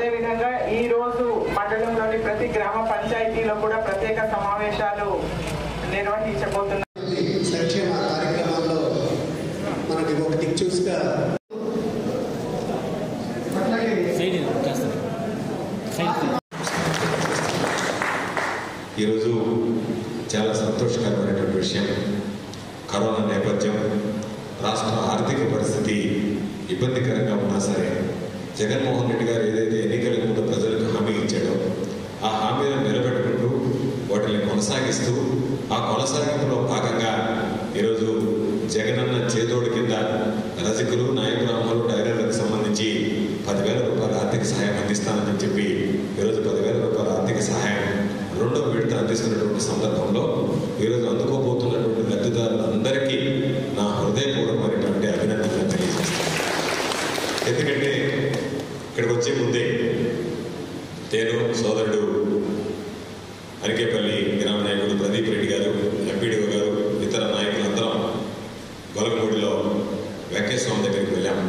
అదేవిధంగా ఈ రోజు మండలంలోని ప్రతి గ్రామ పంచాయతీలో కూడా ప్రత్యేక సమావేశాలు నిర్వహించబోతున్నారు సంక్షేమ కార్యక్రమాల్లో మనకి ఒక దిక్చూస్గా అట్లాగే సైడ్ చేస్తారు సైడ్ ఈరోజు చాలా సంతోషకరమైనటువంటి విషయం కరోనా నేపథ్యం రాష్ట్ర ఆర్థిక పరిస్థితి ఇబ్బందికరంగా ఉన్నా సరే జగన్మోహన్ రెడ్డి గారు ఏదైతే ఎన్నికల ముందు ప్రజలకు హామీ ఇచ్చాడో ఆ హామీలను నిలబెట్టుకుంటూ వాటిని కొనసాగిస్తూ ఆ కొనసాగింపులో భాగంగా ఈరోజు జగనన్న చేదోడు కింద రసికులు నాయకురాములు డైరీలకు సంబంధించి పదివేల రూపాయల ఆర్థిక సహాయం అందిస్తానని చెప్పి ఈరోజు పదివేల రూపాయల ఆర్థిక సహాయం రెండో విడత అందిస్తున్నటువంటి సందర్భంలో ఈరోజు అందుకోబోతున్నటువంటి లబ్ధిదారులందరికీ నా హృదయపూర్వకమైనటువంటి అభినందనలు తెలియజేస్తాను ఎందుకంటే ఇక్కడికి వచ్చే ముందే నేను సోదరుడు అరికేపల్లి గ్రామ నాయకుడు ప్రదీప్ రెడ్డి గారు ఎంపీడీఓ గారు ఇతర నాయకులందరం గొలగమూడిలో వెంకటేశ్వరం దగ్గరికి వెళ్ళాం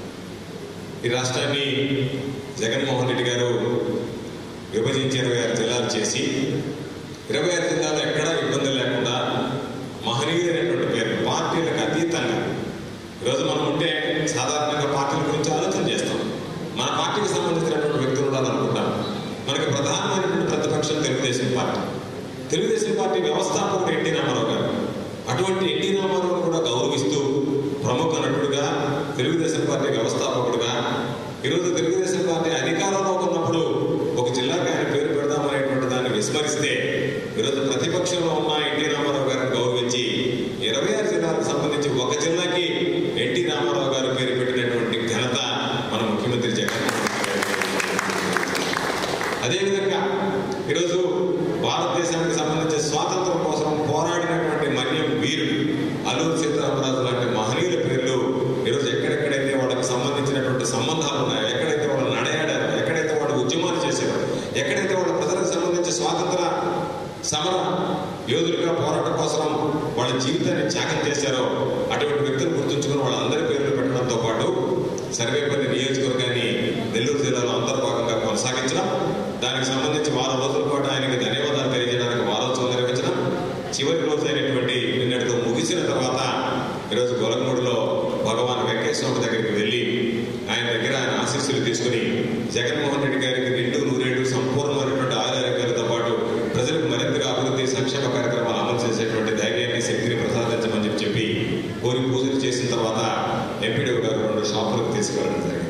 ఈ రాష్ట్రాన్ని జగన్మోహన్ రెడ్డి గారు విభజించి ఇరవై ఆరు జిల్లాలు చేసి ఇరవై ఆరు జిల్లాలో ఎక్కడా ఇబ్బంది లేకుండా మహనీయులైనటువంటి పేరు పార్టీలకు అతీతంగా ఈరోజు మనం ఉంటే సాధారణంగా పార్టీల గురించి ఆలోచన చేస్తాం మన పార్టీకి సంబంధించినటువంటి వ్యక్తులు ఉండాలనుకుంటాం మనకి ప్రధానమైనటువంటి ప్రతిపక్షం తెలుగుదేశం పార్టీ తెలుగుదేశం పార్టీ వ్యవస్థాపకుడు ఎన్టీ రామారావు గారు అటువంటి ఎన్టీ రామారావు కూడా గౌరవిస్తూ ప్రముఖ నటుడుగా తెలుగుదేశం పార్టీ వ్యవస్థాపకుడుగా ఈరోజు తెలుగుదేశం పార్టీ అధికారంలో ఉన్నప్పుడు ఒక జిల్లాకి ఆయన పేరు పెడదామనేటువంటి దాన్ని విస్మరిస్తే ఈరోజు ప్రతిపక్షంలో ఉన్న ఎన్టీ రామారావు గారిని గౌరవించి ఇరవై ఆరు జిల్లాలకు సంబంధించి ఒక జిల్లాకి ఎన్టీ రామారావు గారు పేరు పెట్టినటువంటి ఘనత మన ముఖ్యమంత్రి జగన్మోహన్ రెడ్డి గారికి. అదేవిధంగా ఈరోజు భారతదేశానికి సంబంధించి స్వాతంత్రం కోసం పోరాడినటువంటి మన్యం వీరుడు అల్లూరు సీతారామరాజు లాంటి మహనీయుల పేర్లు ఈరోజు ఎక్కడెక్కడైతే వాళ్ళకి సంబంధించినటువంటి సంబంధాలు ఉన్నాయో ఎక్కడైతే వాళ్ళు నడయాడారో ఎక్కడైతే వాళ్ళు ఉద్యమాలు చేశారో ఎక్కడైతే వాళ్ళ ప్రజలకు సంబంధించి స్వాతంత్ర సమర యోధులుగా పోరాటం కోసం వాళ్ళ జీవితాన్ని త్యాగం చేశారో అటువంటి వ్యక్తులు గుర్తుంచుకుని వాళ్ళందరి పేర్లు పెట్టడంతో పాటు సర్వేపల్లి నియోజకవర్గాన్ని నెల్లూరు జిల్లాలో అంతర్భాగంగా కొనసాగించడం దానికి సంబంధించి వారం రోజుల పాటు ఆయనకి ధన్యవాదాలు తెలియజేయడానికి వారోత్సవం నిర్వహించడం చివరి రోజు అయినటువంటి నిన్నటితో ముగిసిన తర్వాత ఈరోజు గొలగమూడిలో భగవాన్ వెంకటేశ్వర దగ్గరికి వెళ్ళి ఆయన దగ్గర ఆయన ఆశీస్సులు తీసుకుని జగన్మోహన్ రెడ్డి గారికి నిండు నూరేళ్లు సంపూర్ణమైనటువంటి ఆరోగ్యాలతో పాటు ప్రజలకు మరింతగా అభివృద్ధి సంక్షేమ కార్యక్రమాలు అమలు చేసేటువంటి ధైర్యాన్ని శక్తిని ప్రసాదించమని చెప్పి కోరి పూజలు చేసిన తర్వాత ఎంపీడీ గారు రెండు షాపులకు తీసుకెళ్ళడం జరిగింది